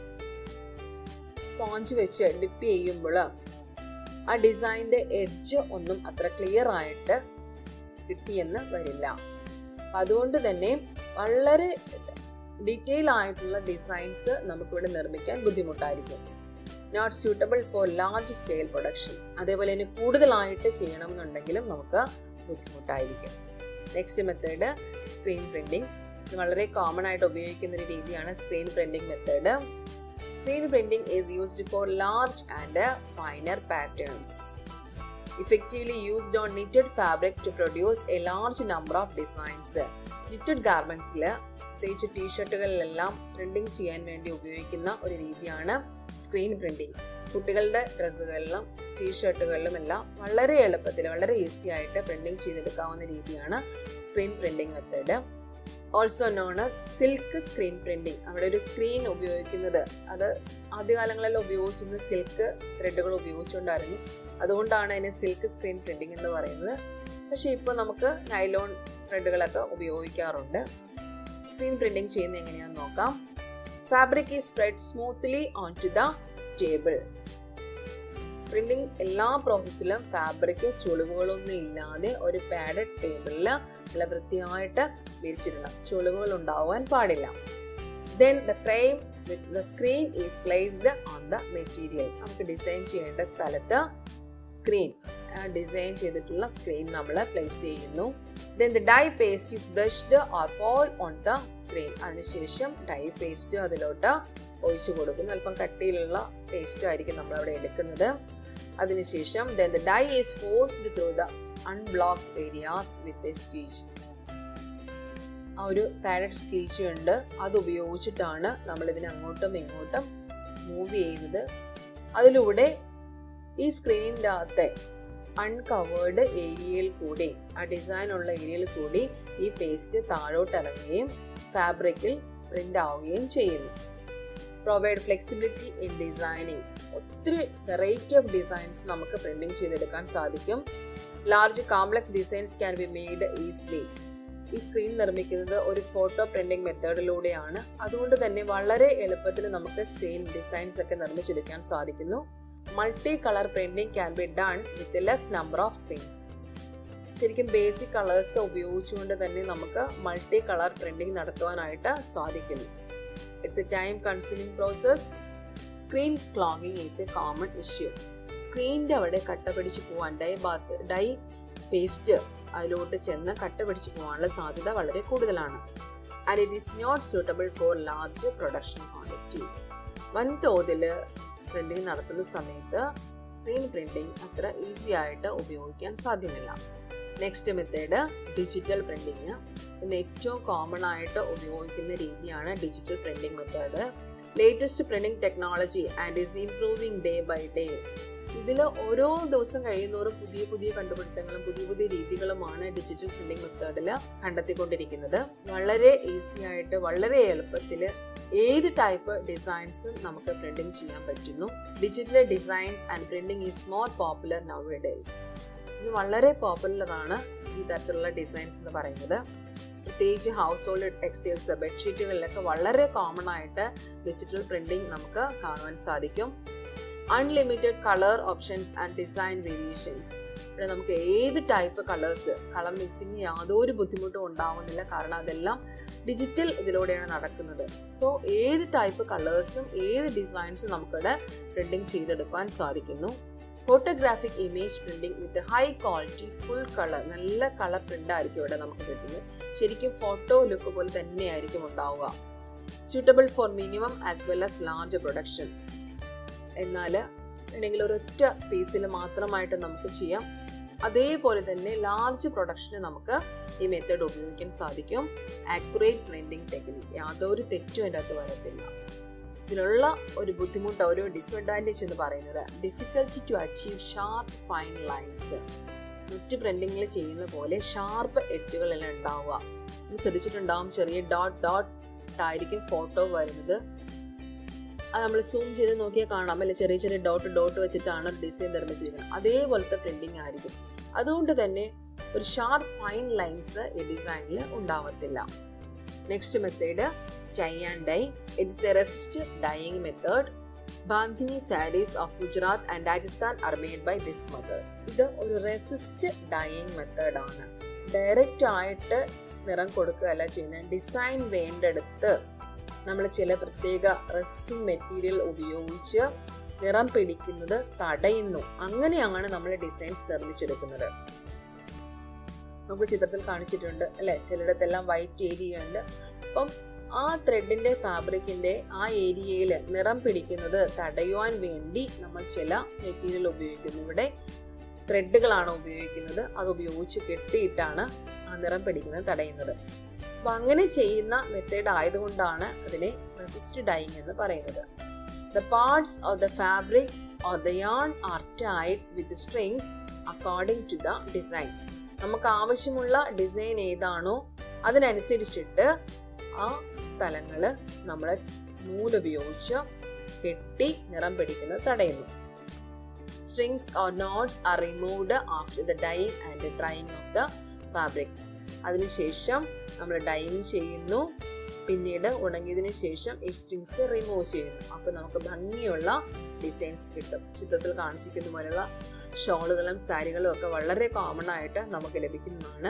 സ്പോഞ്ച് വെച്ച് ഡിപ്പ് ചെയ്യുമ്പോൾ ആ ഡിസൈൻ്റെ എഡ്ജ് ഒന്നും അത്ര ക്ലിയർ ആയിട്ട് കിട്ടിയെന്ന് വരില്ല അതുകൊണ്ട് തന്നെ വളരെ ഡീറ്റെയിൽ ആയിട്ടുള്ള ഡിസൈൻസ് നമുക്കിവിടെ നിർമ്മിക്കാൻ ബുദ്ധിമുട്ടായിരിക്കും not suitable for large scale production അതേപോലെ തന്നെ കൂടുതലായിട്ട് ചെയ്യണം എന്നുണ്ടെങ്കിലും നമുക്ക് ബുദ്ധിമുട്ടായിരിക്കും നെക്സ്റ്റ് മെത്തേഡ് സ്ക്രീൻ പ്രിന്റിംഗ് ഇത് വളരെ കോമൺ ആയിട്ട് ഉപയോഗിക്കുന്ന ഒരു രീതിയാണ് screen printing method screen printing is used for large and finer patterns effectively used on knitted fabric to produce a large number of designs. knitted garmentsൽ പ്രത്യേകിച്ച് ടീഷർട്ടുകളിലെല്ലാം പ്രിന്റിംഗ് ചെയ്യാൻ വേണ്ടി ഉപയോഗിക്കുന്ന ഒരു രീതിയാണ് സ്ക്രീൻ പ്രിന്റിംഗ് കുട്ടികളുടെ ഡ്രസ്സുകളിലും ടീഷർട്ടുകളിലും എല്ലാം വളരെ എളുപ്പത്തിൽ വളരെ ഈസി ആയിട്ട് പ്രിന്റിംഗ് ചെയ്തെടുക്കാവുന്ന രീതിയാണ് screen printing method also known silk screen printing അവിടെ ഒരു സ്ക്രീൻ ഉപയോഗിക്കുന്നത് അത് ആദ്യകാലങ്ങളിൽ ഉപയോഗിച്ചിരുന്ന സിൽക്ക് ത്രെഡുകൾ ഉപയോഗിച്ചുകൊണ്ടായിരുന്നു അതുകൊണ്ടാണ് അതിനെ സിൽക്ക് സ്ക്രീൻ പ്രിന്റിംഗ് എന്ന് പറയുന്നത് പക്ഷെ ഇപ്പോൾ നമുക്ക് നൈലോൺ ത്രെഡുകളൊക്കെ ഉപയോഗിക്കാറുണ്ട് സ്ക്രീൻ പ്രിന്റിംഗ് ചെയ്യുന്നത് എങ്ങനെയാണെന്ന് നോക്കാം fabric is spread smoothly on to the table printing എല്ലാ പ്രോസസ്സിലും ഫാബ്രിക് ചുളിവുകളൊന്നും ഇല്ലാതെ ഒരു പാഡഡ് ടേബിളിൽ നല്ല വൃത്തിയായിട്ട് വിരിച്ചിടണം ചുളിവുകൾ ഉണ്ടാവാൻ പാടില്ല then the frame with the screen is placed on the material നമുക്ക് ഡിസൈൻ ചെയ്യേണ്ട സ്ഥലത്ത് സ്ക്രീൻ ഡിസൈൻ ചെയ്തിട്ടുള്ള സ്ക്രീൻ നമ്മൾ പ്ലേസ് ചെയ്യുന്നു then the dye paste is brushed or poured on the screen അതിനുശേഷം ഡൈ പേസ്റ്റ് അതിലോട്ട് ഒഴിച്ചു കൊടുക്കുന്നു അല്പം കട്ടിയിലുള്ള പേസ്റ്റ് ആയിരിക്കും നമ്മൾ അവിടെ എടുക്കുന്നത് അതിനുശേഷം then the dye is forced through the unblocked areas with a squeegee ആ ഒരു പാരറ്റ് സ്കീച്ച് ഉണ്ട് അത് ഉപയോഗിച്ചിട്ടാണ് നമ്മൾ ഇതിനെ അങ്ങോട്ടും ഇങ്ങോട്ടും മൂവ് ചെയ്യുന്നത് അതിലൂടെ ഈ സ്ക്രീനിൻ്റെ അകത്തെ അൺകവേർഡ് ഏരിയയിൽ കൂടി ആ ഡിസൈൻ ഉള്ള ഏരിയയിൽ കൂടി ഈ പേസ്റ്റ് താഴോട്ട് ഇറങ്ങുകയും ഫാബ്രിക്കിൽ പ്രിന്റ് ആവുകയും ചെയ്യുന്നു പ്രൊവൈഡ് ഫ്ലെക്സിബിലിറ്റി ഇൻ ഡിസൈനിങ് ഒത്തിരി വെറൈറ്റി ഓഫ് ഡിസൈൻസ് നമുക്ക് പ്രിന്റിംഗ് ചെയ്തെടുക്കാൻ സാധിക്കും large complex designs can be made easily ഈ സ്ക്രീൻ നിർമ്മിക്കുന്നത് ഒരു ഫോട്ടോ പ്രിന്റിംഗ് മെത്തേഡിലൂടെയാണ് അതുകൊണ്ട് തന്നെ വളരെ എളുപ്പത്തിൽ നമുക്ക് സ്ക്രീൻ ഡിസൈൻസ് ഒക്കെ നിർമ്മിച്ചെടുക്കാൻ സാധിക്കുന്നു multi colour printing can be done with less number of screens ശരിക്കും ബേസിക് കളേഴ്സ് ഉപയോഗിച്ചുകൊണ്ട് തന്നെ നമുക്ക് മൾട്ടി കളർ പ്രിന്റിംഗ് നടത്തുവാനായിട്ട് സാധിക്കുന്നു it's a time consuming process screen clogging is a common issue സ്ക്രീനിൻ്റെ അവിടെ കട്ട പിടിച്ച് പോകാൻ ഡൈ ബാത്ത് ഡൈ പേസ്റ്റ് അതിലോട്ട് ചെന്ന് കട്ട പിടിച്ച് പോകാനുള്ള സാധ്യത വളരെ കൂടുതലാണ് and it is not suitable for large production quantity വൻതോതിൽ പ്രിന്റിംഗ് നടത്തുന്ന സമയത്ത് സ്ക്രീൻ പ്രിന്റിംഗ് അത്ര ഈസി ആയിട്ട് ഉപയോഗിക്കാൻ സാധ്യമല്ല നെക്സ്റ്റ് മെത്തേഡ് ഡിജിറ്റൽ പ്രിന്റിങ് ഇന്ന് ഏറ്റവും കോമൺ ആയിട്ട് ഉപയോഗിക്കുന്ന രീതിയാണ് digital printing method latest printing technology and is improving day by day ഇതിൽ ഓരോ ദിവസം കഴിയുന്നോറും പുതിയ പുതിയ കണ്ടുപിടുത്തങ്ങളും പുതിയ പുതിയ രീതികളുമാണ് ഡിജിറ്റൽ പ്രിന്റിംഗ് മെത്തേഡിൽ കണ്ടെത്തിക്കൊണ്ടിരിക്കുന്നത് വളരെ ഈസി ആയിട്ട് വളരെ എളുപ്പത്തിൽ ഏത് ടൈപ്പ് ഡിസൈൻസും നമുക്ക് പ്രിന്റിംഗ് ചെയ്യാൻ പറ്റുന്നു digital designs and printing is more popular nowadays ഇത് വളരെ പോപ്പുലർ ആണ് ഈ തരത്തിലുള്ള ഡിസൈൻസ് എന്ന് പറയുന്നത് പ്രത്യേകിച്ച് ഹൗസ് ഹോൾഡ് ടെക്സ്റ്റൈൽസ് ബെഡ്ഷീറ്റുകളിലൊക്കെ വളരെ കോമൺ ആയിട്ട് ഡിജിറ്റൽ പ്രിന്റിംഗ് നമുക്ക് കാണുവാൻ സാധിക്കും unlimited colour options and design variations ഇവിടെ നമുക്ക് ഏത് ടൈപ്പ് കളേഴ്സ് കളർ മിക്സിങ് യാതൊരു ബുദ്ധിമുട്ടും ഉണ്ടാവുന്നില്ല കാരണം അതെല്ലാം ഡിജിറ്റൽ ഇതിലൂടെയാണ് നടക്കുന്നത് സോ ഏത് ടൈപ്പ് കളേഴ്സും ഏത് ഡിസൈൻസും നമുക്കിവിടെ പ്രിന്റിംഗ് ചെയ്തെടുക്കാൻ സാധിക്കുന്നു photographic image printing with high quality full colour നല്ല കളർ പ്രിന്റ് ആയിരിക്കും ഇവിടെ നമുക്ക് കിട്ടുന്നത് ശരിക്കും ഫോട്ടോ ലുക്ക് പോലെ തന്നെയായിരിക്കും ഉണ്ടാവുക suitable for minimum as well as large production എന്നാൽ ഉണ്ടെങ്കിൽ ഒരൊറ്റ പീസിൽ മാത്രമായിട്ട് നമുക്ക് ചെയ്യാം അതേപോലെ തന്നെ ലാർജ് പ്രൊഡക്ഷന് നമുക്ക് ഈ മെത്തേഡ് ഉപയോഗിക്കാൻ സാധിക്കും ആക്യുറേറ്റ് പ്രിന്റിംഗ് ടെക്നിക് യാതൊരു തെറ്റും അതിൻ്റെ അകത്ത് വരത്തില്ല ഇതിലുള്ള ഒരു ബുദ്ധിമുട്ട് ഒരു ഡിസ്അഡ്വാൻറ്റേജ് എന്ന് പറയുന്നത് difficulty to achieve sharp fine lines മറ്റ് പ്രിന്റിങ്ങിൽ ചെയ്യുന്ന പോലെ ഷാർപ്പ് എഡ്ജുകളെല്ലാം ഉണ്ടാവുക ശ്രദ്ധിച്ചിട്ടുണ്ടാവും ചെറിയ ഡോട്ട് ഡോട്ട് ആയിരിക്കും ഫോട്ടോ വരുന്നത് അത് നമ്മൾ സൂം ചെയ്ത് നോക്കിയാൽ കാണാം അല്ലെ ചെറിയ ചെറിയ ഡോട്ട് ഡോട്ട് വെച്ചിട്ടാണ് ഡിസൈൻ നിർമ്മിച്ചിരിക്കുന്നത് അതേപോലത്തെ പ്രിന്റിംഗ് ആയിരിക്കും അതുകൊണ്ട് തന്നെ ഒരു ഷാർപ്പ് ഫൈൻ ലൈൻസ് ഈ ഡിസൈനിൽ ഉണ്ടാവത്തില്ല next method tie and dye it's a resist dyeing method bandhani saris of Gujarat and Rajasthan are made by this method ഇത് ഒരു റെസിസ്റ്റ് ഡൈയിങ് മെത്തേഡ് ആണ് ഡയറക്റ്റ് ആയിട്ട് നിറം കൊടുക്കുകയല്ല ചെയ്യുന്നത് ഡിസൈൻ വേണ്ടെടുത്ത് നമ്മൾ ചില പ്രത്യേക റെസിസ്റ്റിംഗ് മെറ്റീരിയൽ ഉപയോഗിച്ച് നിറം പിടിക്കുന്നത് തടയുന്നു അങ്ങനെയാണ് നമ്മൾ ഡിസൈൻസ് നിർമ്മിച്ചെടുക്കുന്നത് നമുക്ക് ചിത്രത്തിൽ കാണിച്ചിട്ടുണ്ട് അല്ലെ ചിലയിടത്തെല്ലാം വൈറ്റ് ഏരിയ ഉണ്ട് അപ്പം ആ ത്രെഡിന്റെ ഫാബ്രിക്കിന്റെ ആ ഏരിയയിൽ നിറം പിടിക്കുന്നത് തടയുവാൻ വേണ്ടി നമ്മൾ ചില മെറ്റീരിയൽ ഉപയോഗിക്കുന്നു ഇവിടെ ത്രെഡുകളാണ് ഉപയോഗിക്കുന്നത് അത് ഉപയോഗിച്ച് കെട്ടിയിട്ടാണ് ആ നിറം പിടിക്കുന്നത് തടയുന്നത് അപ്പൊ അങ്ങനെ ചെയ്യുന്ന മെത്തേഡ് ആയതുകൊണ്ടാണ് അതിനെ റെസിസ്റ്റ് ഡൈയിങ് എന്ന് പറയുന്നത് the parts of the fabric or the yarn are tied with strings according to the design നമുക്ക് ആവശ്യമുള്ള ഡിസൈൻ ഏതാണോ അതിനനുസരിച്ചിട്ട് ആ സ്ഥലങ്ങൾ നമ്മൾ നൂലുപയോഗിച്ച് കെട്ടി നിറം പിടിക്കുന്നത് തടയുന്നു strings or knots are removed after the dyeing and drying of the fabric അതിനുശേഷം നമ്മൾ ഡൈയിങ് ചെയ്യുന്നു പിന്നീട് ഉണങ്ങിയതിനു ശേഷം ഈ സ്ട്രിങ്സ് റിമൂവ് ചെയ്യുന്നു അപ്പോൾ നമുക്ക് ഭംഗിയുള്ള ഡിസൈൻസ് കിട്ടും ചിത്രത്തിൽ കാണിച്ചിരിക്കുന്ന പോലെയുള്ള ഷോളുകളും സാരികളും ഒക്കെ വളരെ കോമൺ ആയിട്ട് നമുക്ക് ലഭിക്കുന്നതാണ്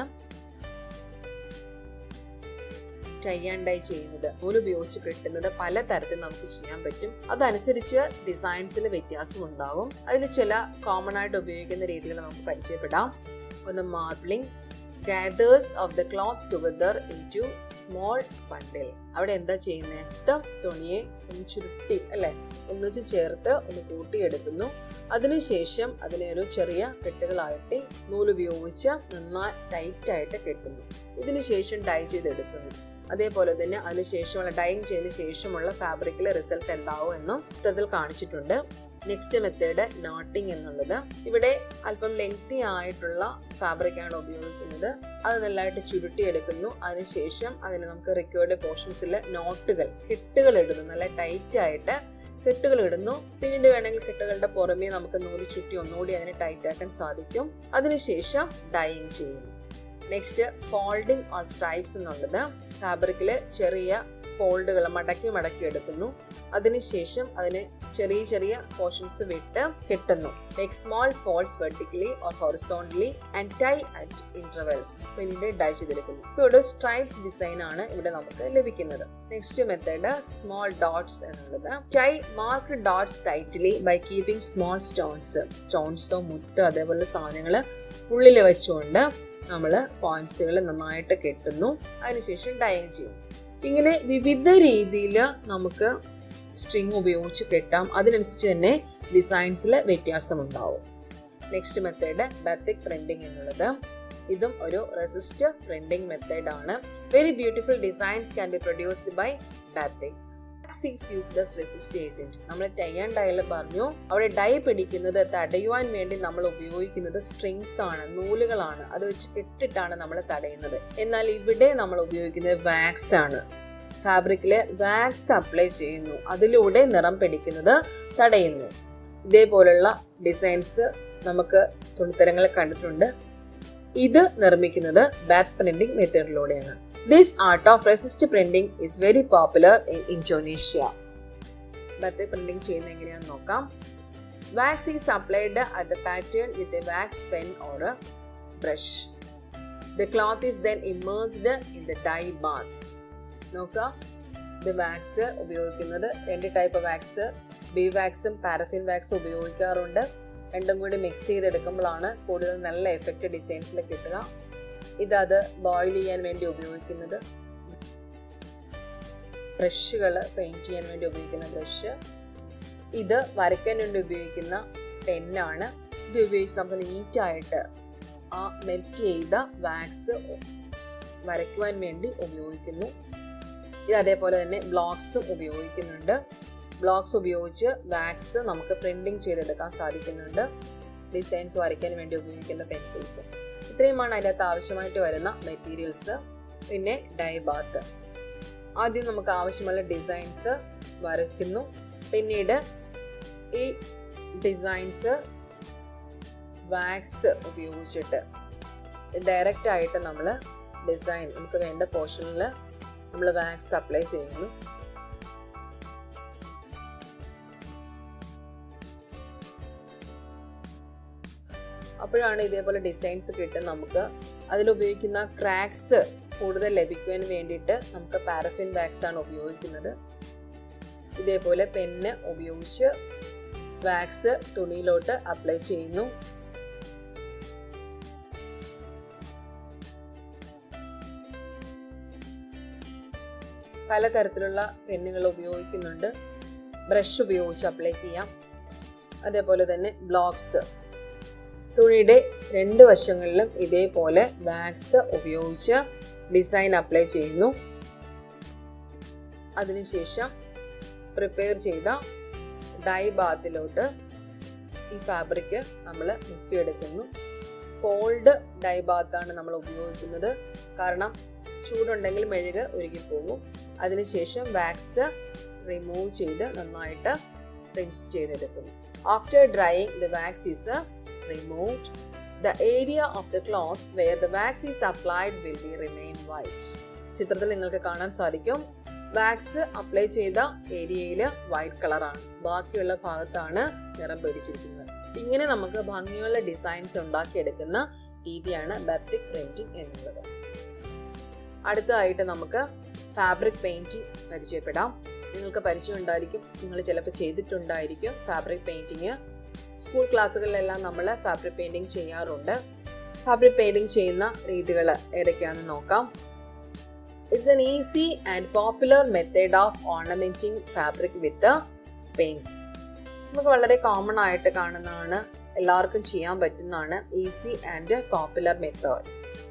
ടൈ ആൻഡ് ഡൈ ചെയ്യുന്നത് നൂല് ഉപയോഗിച്ച് കെട്ടുന്നത് പല തരത്തിൽ നമുക്ക് ചെയ്യാൻ പറ്റും അതനുസരിച്ച് ഡിസൈൻസിൽ വ്യത്യാസം ഉണ്ടാകും അതിൽ ചില കോമൺ ആയിട്ട് ഉപയോഗിക്കുന്ന രീതികൾ നമുക്ക് പരിചയപ്പെടാം ഒന്ന് marbling gathers of the cloth together into small bundle അവിടെ എന്താ ചെയ്യുന്നത് മൊത്തം തുണിയെ ഒന്ന് ചുരുട്ടി അല്ലെ ഒന്നിച്ച് ചേർത്ത് ഒന്ന് കൂട്ടിയെടുക്കുന്നു അതിനുശേഷം അതിനെ ഒരു ചെറിയ കെട്ടുകളായിട്ട് നൂലുപയോഗിച്ച് നന്നായി ടൈറ്റ് ആയിട്ട് കെട്ടുന്നു ഇതിനുശേഷം ഡൈ ചെയ്തെടുക്കുന്നു അതേപോലെ തന്നെ അതിനുശേഷമുള്ള ഡൈയിങ് ചെയ്തതിനു ശേഷമുള്ള ഫാബ്രിക്കിലെ റിസൾട്ട് എന്താവും എന്നും ചിത്രത്തിൽ കാണിച്ചിട്ടുണ്ട് നെക്സ്റ്റ് മെത്തേഡ് നോട്ടിംഗ് എന്നുള്ളത് ഇവിടെ അല്പം ലെങ്തി ആയിട്ടുള്ള ഫാബ്രിക് ആണ് ഉപയോഗിക്കുന്നത് അത് നല്ലതായിട്ട് ചുരുട്ടിയെടുക്കുന്നു അതിനുശേഷം അതിന് നമുക്ക് റിക്വേർഡ് പോർഷൻസിൽ നോട്ടുകൾ കെട്ടുകൾ ഇടുന്നു നല്ല ടൈറ്റ് ആയിട്ട് കെട്ടുകൾ ഇടുന്നു പിന്നീട് വേണമെങ്കിൽ കെട്ടുകളുടെ പുറമേ നമുക്ക് നൂല് ചുറ്റി ഒന്നുകൂടി അതിനെ ടൈറ്റ് ആക്കാൻ സാധിക്കും അതിനുശേഷം ഡൈയിങ് ചെയ്യുന്നു നെക്സ്റ്റ് ഫോൾഡിംഗ് ഓർ സ്ട്രൈപ്സ് എന്നുള്ളത് ഫാബ്രിക്കിൽ ചെറിയ ഫോൾഡുകൾ മടക്കി മടക്കി എടുക്കുന്നു അതിനുശേഷം അതിന് ചെറിയ ചെറിയ പോർഷൻസ് വിട്ട് കെട്ടുന്നു make small folds vertically or horizontally and tie at intervals പിന്നീട് ഡൈ ചെയ്തെടുക്കുന്നു ഇവിടെ സ്ട്രൈപ്സ് ഡിസൈൻ ആണ് ഇവിടെ നമുക്ക് ലഭിക്കുന്നത് നെക്സ്റ്റ് മെത്തേഡ് സ്മോൾ ഡോട്ട്സ് എന്നുള്ളത് tie mark dots tightly by keeping small stones സ്റ്റോൺസോ മുത്ത് അതേപോലെ സാധനങ്ങൾ ഉള്ളിൽ വെച്ചുകൊണ്ട് നമ്മൾ പോയിന്റ്സുകൾ നന്നായിട്ട് കെട്ടുന്നു അതിനുശേഷം ഡൈങ് ചെയ്യും ഇങ്ങനെ വിവിധ രീതിയിൽ നമുക്ക് സ്ട്രിങ് ഉപയോഗിച്ച് കെട്ടാം അതിനനുസരിച്ച് തന്നെ ഡിസൈൻസിൽ വ്യത്യാസമുണ്ടാവും നെക്സ്റ്റ് മെത്തേഡ് ബത്തിക് പ്രിന്റിംഗ് എന്നുള്ളത് ഇതും ഒരു റെസിസ്റ്റ് പ്രിന്റിംഗ് മെത്തേഡ് ആണ് very beautiful designs can be produced by batik is used as resist agent നമ്മൾ ടൈ ആൻഡ് ഡൈയിൽ പറഞ്ഞു അവിടെ ഡൈ പിടിക്കുന്നത് തടയുവാൻ വേണ്ടി നമ്മൾ ഉപയോഗിക്കുന്നത് സ്ട്രിങ്സ് ആണ് നൂലുകളാണ് അത് വെച്ച് കെട്ടിട്ടാണ് നമ്മൾ തടയുന്നത് എന്നാൽ ഇവിടെ നമ്മൾ ഉപയോഗിക്കുന്നത് വാക്സ് ആണ് ഫാബ്രിക്കില് വാക്സ് അപ്ലൈ ചെയ്യുന്നു അതിലൂടെ നിറം പിടിക്കുന്നത് തടയുന്നു ഇതേപോലുള്ള ഡിസൈൻസ് നമുക്ക് തുണിത്തരങ്ങൾ കണ്ടിട്ടുണ്ട് ഇത് നിർമ്മിക്കുന്നത് ബാത്ത് പ്രിന്റിംഗ് മെത്തേഡിലൂടെയാണ് this art of resist printing is very popular in Indonesia batik printing ചെയ്യുന്ന എങ്ങനെയാണെന്ന് നോക്കാം wax is applied at the pattern with a wax pen or a brush the cloth is then immersed in the dye bath നോക്കുക ഇത് wax ഉപയോഗിക്കുന്നത് രണ്ട് type wax bee വാക്സും paraffin വാക്സും ഉപയോഗിക്കാറുണ്ട് രണ്ടും കൂടി മിക്സ് ചെയ്തെടുക്കുമ്പോഴാണ് കൂടുതൽ നല്ല എഫക്റ്റ് ഡിസൈൻസിൽ കിട്ടുക ഇതത് ബോയിൽ ചെയ്യാൻ വേണ്ടി ഉപയോഗിക്കുന്നത് ബ്രഷുകൾ പെയിന്റ് ചെയ്യാൻ വേണ്ടി ഉപയോഗിക്കുന്ന ബ്രഷ് ഇത് വരയ്ക്കാൻ വേണ്ടി ഉപയോഗിക്കുന്ന പെന്നാണ് ഇത് ഉപയോഗിച്ച് നമുക്ക് നീറ്റായിട്ട് ആ മെൽറ്റ് ചെയ്ത വാക്സ് വരയ്ക്കുവാൻ വേണ്ടി ഉപയോഗിക്കുന്നു ഇത് അതേപോലെ തന്നെ ബ്ലോക്സും ഉപയോഗിക്കുന്നുണ്ട് ബ്ലോക്സ് ഉപയോഗിച്ച് വാക്സ് നമുക്ക് പ്രിന്റിംഗ് ചെയ്തെടുക്കാൻ സാധിക്കുന്നുണ്ട് ഡിസൈൻസ് വരയ്ക്കാൻ വേണ്ടി ഉപയോഗിക്കുന്ന പെൻസിൽസ് ഇത്രയുമാണ് അതിനകത്ത് ആവശ്യമായിട്ട് വരുന്ന മെറ്റീരിയൽസ് പിന്നെ ഡൈ ബാത്ത് ആദ്യം നമുക്ക് ആവശ്യമുള്ള ഡിസൈൻസ് വരയ്ക്കുന്നു പിന്നീട് ഈ ഡിസൈൻസ് വാക്സ് ഉപയോഗിച്ചിട്ട് ഡയറക്റ്റ് ആയിട്ട് നമ്മൾ ഡിസൈൻ നമുക്ക് വേണ്ട പോർഷനിൽ നമ്മൾ വാക്സ് അപ്ലൈ ചെയ്യുന്നു അപ്പോഴാണ് ഇതേപോലെ ഡിസൈൻസ് കിട്ടും നമുക്ക് അതിലുപയോഗിക്കുന്ന ക്രാക്സ് കൂടുതൽ ലഭിക്കുവാൻ വേണ്ടിയിട്ട് നമുക്ക് പാരഫിൻ വാക്സ് ആണ് ഉപയോഗിക്കുന്നത് ഇതേപോലെ പെന്ന് ഉപയോഗിച്ച് വാക്സ് തുണിയിലോട്ട് അപ്ലൈ ചെയ്യുന്നു പലതരത്തിലുള്ള പെന്നുകൾ ഉപയോഗിക്കുന്നുണ്ട് ബ്രഷ് ഉപയോഗിച്ച് അപ്ലൈ ചെയ്യാം അതേപോലെ തന്നെ ബ്ലോക്സ് തുണിയുടെ രണ്ട് വശങ്ങളിലും ഇതേപോലെ വാക്സ് ഉപയോഗിച്ച് ഡിസൈൻ അപ്ലൈ ചെയ്യുന്നു അതിനുശേഷം പ്രിപ്പയർ ചെയ്ത ഡൈ ബാത്തിലോട്ട് ഈ ഫാബ്രിക് നമ്മൾ മുക്കിയെടുക്കുന്നു കോൾഡ് ഡൈ ബാത്താണ് നമ്മൾ ഉപയോഗിക്കുന്നത് കാരണം ചൂടുണ്ടെങ്കിൽ മെഴുക് ഉരുകിപ്പോകും അതിനുശേഷം വാക്സ് റിമൂവ് ചെയ്ത് നന്നായിട്ട് റിൻസ് ചെയ്തെടുക്കുന്നു after drying the wax is removed, the area of the cloth where the wax is applied will be remain white. ചിത്രത്തിൽ നിങ്ങൾക്ക് കാണാൻ സാധിക്കും വാക്സ് അപ്ലൈ ചെയ്ത ഏരിയയിൽ വൈറ്റ് കളറാണ് ബാക്കിയുള്ള ഭാഗത്താണ് നിറം പിടിച്ചിരിക്കുന്നത് ഇങ്ങനെ നമുക്ക് ഭംഗിയുള്ള ഡിസൈൻസ് ഉണ്ടാക്കിയെടുക്കുന്ന രീതിയാണ് ബത്തിക് പ്രിന്റിംഗ് എന്നുള്ളത് അടുത്തതായിട്ട് നമുക്ക് ഫാബ്രിക് പെയിന്റിംഗ് പരിചയപ്പെടാം നിങ്ങൾക്ക് പരിചയം ഉണ്ടായിരിക്കും നിങ്ങൾ ചിലപ്പോൾ ചെയ്തിട്ടുണ്ടായിരിക്കും ഫാബ്രിക് പെയിന്റിങ് സ്കൂൾ ക്ലാസ്സുകളിലെല്ലാം നമ്മൾ ഫാബ്രിക് പെയിന്റിംഗ് ചെയ്യാറുണ്ട് ഫാബ്രിക് പെയിന്റിംഗ് ചെയ്യുന്ന രീതികൾ ഏതൊക്കെയാണെന്ന് നോക്കാം it's an easy and popular method of ornamenting fabric with paints നമുക്ക് വളരെ കോമൺ ആയിട്ട് കാണുന്നതാണ് എല്ലാവർക്കും ചെയ്യാൻ പറ്റുന്നതാണ് easy and popular method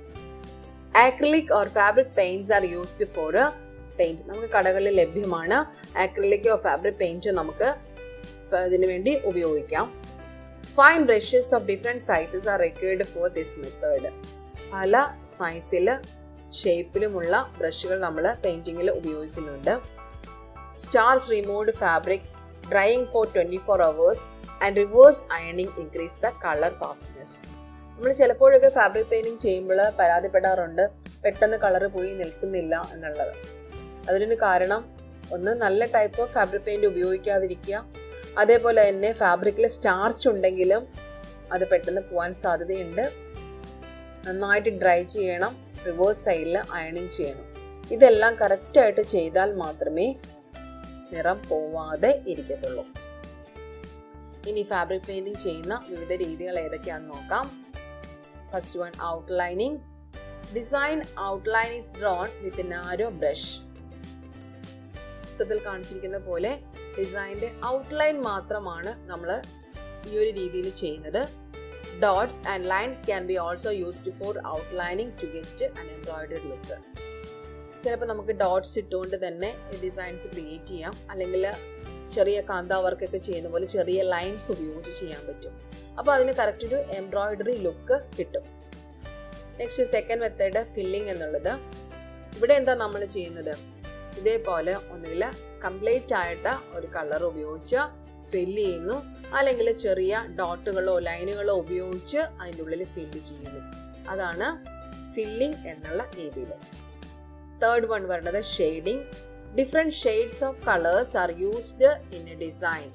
acrylic or fabric paints are used for paint നമുക്ക് കടകളിൽ ലഭ്യമാണ് ആക്രിലിക് ഓർ ഫാബ്രിക് പെയിന്റ് നമുക്ക് ഇതിനു വേണ്ടി ഉപയോഗിക്കാം fine brushes of different sizes are required for this method പല സൈസിൽ ഷേപ്പിലുമുള്ള ബ്രഷുകൾ നമ്മൾ പെയിന്റിങ്ങിൽ ഉപയോഗിക്കുന്നുണ്ട് starch removed fabric drying for twenty four hours and reverse അയണിങ് ഇൻക്രീസ് ദ കളർ ഫാസ്റ്റ്നെസ് നമ്മൾ ചിലപ്പോഴൊക്കെ ഫാബ്രിക് പെയിന്റിങ് ചെയ്യുമ്പോൾ പരാതിപ്പെടാറുണ്ട് പെട്ടെന്ന് കളർ പോയി നിൽക്കുന്നില്ല എന്നുള്ളത് അതിന് കാരണം ഒന്ന് നല്ല ടൈപ്പ് ഓഫ് ഫാബ്രിക് പെയിന്റ് ഉപയോഗിക്കാതിരിക്കുക അതേപോലെ തന്നെ ഫാബ്രിക്കിൽ സ്റ്റാർച്ച് ഉണ്ടെങ്കിലും അത് പെട്ടെന്ന് പോകാൻ സാധ്യതയുണ്ട് നന്നായിട്ട് ഡ്രൈ ചെയ്യണം റിവേഴ്സ് സൈഡിൽ അയണിങ് ചെയ്യണം ഇതെല്ലാം കറക്റ്റായിട്ട് ചെയ്താൽ മാത്രമേ നിറം പോവാതെ ഇരിക്കത്തുള്ളൂ ഇനി ഫാബ്രിക് പെയിന്റിംഗ് ചെയ്യുന്ന വിവിധ രീതികൾ ഏതൊക്കെയാണെന്ന് നോക്കാം first one outlining design outline is drawn with narrow brush ചിത്രത്തിൽ കാണിച്ചിരിക്കുന്ന പോലെ ഡിസൈൻ്റെ ഔട്ട്ലൈൻ മാത്രമാണ് നമ്മൾ ഈ ഒരു രീതിയിൽ ചെയ്യുന്നത് dots and lines can be also used for outlining to get an embroidered look ചിലപ്പോൾ നമുക്ക് ഡോട്ട്സ് ഇട്ടുകൊണ്ട് തന്നെ ഡിസൈൻസ് ക്രിയേറ്റ് ചെയ്യാം അല്ലെങ്കിൽ ചെറിയ കാന്ത വർക്കൊക്കെ ചെയ്യുന്ന പോലെ ചെറിയ ലൈൻസ് ഉപയോഗിച്ച് ചെയ്യാൻ പറ്റും അപ്പോൾ അതിന് കറക്റ്റ് ഒരു എംബ്രോയിഡറി ലുക്ക് കിട്ടും നെക്സ്റ്റ് സെക്കൻഡ് മെത്തേഡ് ഫില്ലിംഗ് എന്നുള്ളത് ഇവിടെ എന്താ നമ്മൾ ചെയ്യുന്നത് ഇതേപോലെ ഒന്നുകിൽ കംപ്ലീറ്റ് ആയിട്ട് ഒരു കളർ ഉപയോഗിച്ച് ഫില്ല് ചെയ്യുന്നു അല്ലെങ്കിൽ ചെറിയ ഡോട്ടുകളോ ലൈനുകളോ ഉപയോഗിച്ച് അതിൻ്റെ ഉള്ളിൽ ഫില്ല് ചെയ്യുന്നു അതാണ് ഫില്ലിംഗ് എന്നുള്ള രീതിയിൽ തേർഡ് വൺ പറയുന്നത് shading different shades of colours are used in a design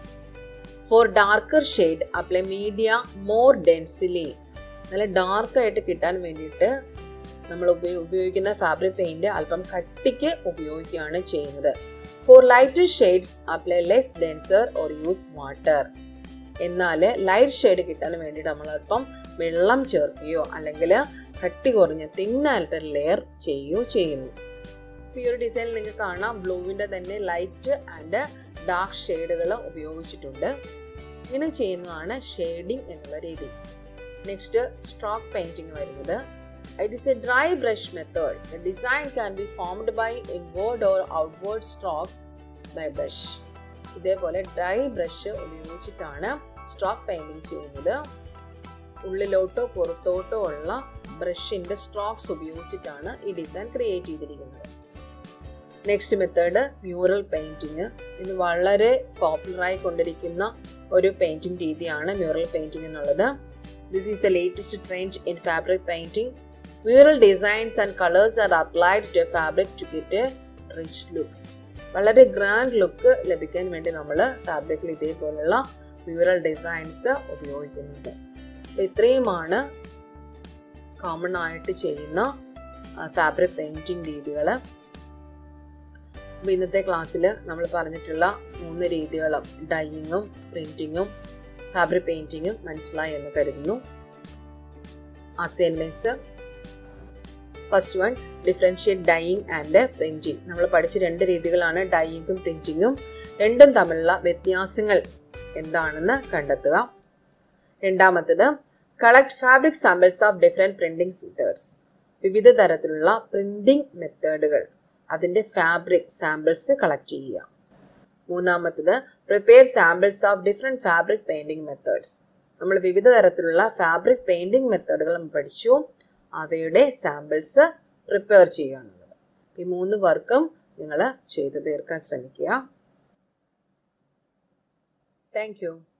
for darker shade apply media more densely നല്ല ഡാർക്കായിട്ട് കിട്ടാൻ വേണ്ടിയിട്ട് നമ്മൾ ഉപയോഗിക്കുന്ന ഫാബ്രിക് പെയിന്റ് അല്പം കട്ടിക്ക് ഉപയോഗിക്കുകയാണ് ചെയ്യുന്നത് for lighter shades apply less denser or use water എന്നാൽ ലൈറ്റ് ഷെയ്ഡ് കിട്ടാൻ വേണ്ടിയിട്ട് നമ്മൾ അല്പം വെള്ളം ചേർക്കുകയോ അല്ലെങ്കിൽ കട്ടി കുറഞ്ഞ തിന്നായിട്ട് ലെയർ ചെയ്യുകയോ ചെയ്യുന്നു ഈ ഒരു ഡിസൈനിൽ നിങ്ങൾക്ക് കാണാം ബ്ലൂവിൻ്റെ തന്നെ ലൈറ്റ് ആൻഡ് ഡാർക്ക് ഷെയ്ഡുകൾ ഉപയോഗിച്ചിട്ടുണ്ട് ഇങ്ങനെ ചെയ്യുന്നതാണ് ഷെയ്ഡിങ് എന്നുള്ള രീതി നെക്സ്റ്റ് സ്ട്രോക്ക് പെയിന്റിങ് വരുന്നത് it is a dry brush method the design can be formed by inward or outward strokes by brush ഇതേപോലെ ഡ്രൈ ബ്രഷ് ഉപയോഗിച്ചിട്ടാണ് സ്ട്രോക്ക് പെയിന്റിങ് ചെയ്യുന്നത് ഉള്ളിലോട്ടോ പുറത്തോട്ടോ ഉള്ള ബ്രഷിന്റെ സ്ട്രോക്സ് ഉപയോഗിച്ചിട്ടാണ് ഈ ഡിസൈൻ ക്രിയേറ്റ് ചെയ്തിരിക്കുന്നത് നെക്സ്റ്റ് മെത്തേഡ് മ്യൂറൽ പെയിന്റിങ് ഇത് വളരെ പോപ്പുലറായി കൊണ്ടിരിക്കുന്ന ഒരു പെയിന്റിംഗ് രീതിയാണ് മ്യൂറൽ പെയിന്റിംഗ് എന്നുള്ളത് this is the latest trend in fabric painting mural designs and colours R applied to fabric to get a rich look വളരെ ഗ്രാൻഡ് ലുക്ക് ലഭിക്കാൻ വേണ്ടി നമ്മൾ ഫാബ്രിക്കിൽ ഇതേപോലുള്ള മ്യൂറൽ ഡിസൈൻസ് ഉപയോഗിക്കുന്നുണ്ട് അപ്പോൾ ഇത്രയുമാണ് കോമൺ ആയിട്ട് ചെയ്യുന്ന ഫാബ്രിക് പെയിന്റിംഗ് രീതികൾ അപ്പോൾ ഇന്നത്തെ ക്ലാസ്സിൽ നമ്മൾ പറഞ്ഞിട്ടുള്ള മൂന്ന് രീതികളും ഡൈയിങ്ങും പ്രിന്റിങ്ങും ഫാബ്രിക് പെയിന്റിങ്ങും മനസ്സിലായി എന്ന് കരുതുന്നു assignments first one differentiate dyeing and printing നമ്മൾ പഠിച്ച രണ്ട് രീതികളാണ് ഡൈയിങ്ങും പ്രിന്റിങ്ങും രണ്ടും തമ്മിലുള്ള വ്യത്യാസങ്ങൾ എന്താണെന്ന് കണ്ടെത്തുക രണ്ടാമത്തത് collect fabric samples of different printing methods വിവിധ തരത്തിലുള്ള പ്രിന്റിംഗ് മെത്തേഡുകൾ അതിൻ്റെ ഫാബ്രിക് സാമ്പിൾസ് കളക്ട് ചെയ്യുക മൂന്നാമത്തത് prepare samples of different fabric painting methods നമ്മൾ വിവിധ തരത്തിലുള്ള ഫാബ്രിക് പെയിന്റിംഗ് മെത്തേഡുകൾ നമ്മൾ പഠിച്ചു അവയുടെ സാമ്പിൾസ് പ്രിപ്പയർ ചെയ്യുക എന്നുള്ളത് ഈ മൂന്ന് വർക്കും നിങ്ങൾ ചെയ്തു തീർക്കാൻ ശ്രമിക്കുക താങ്ക് യു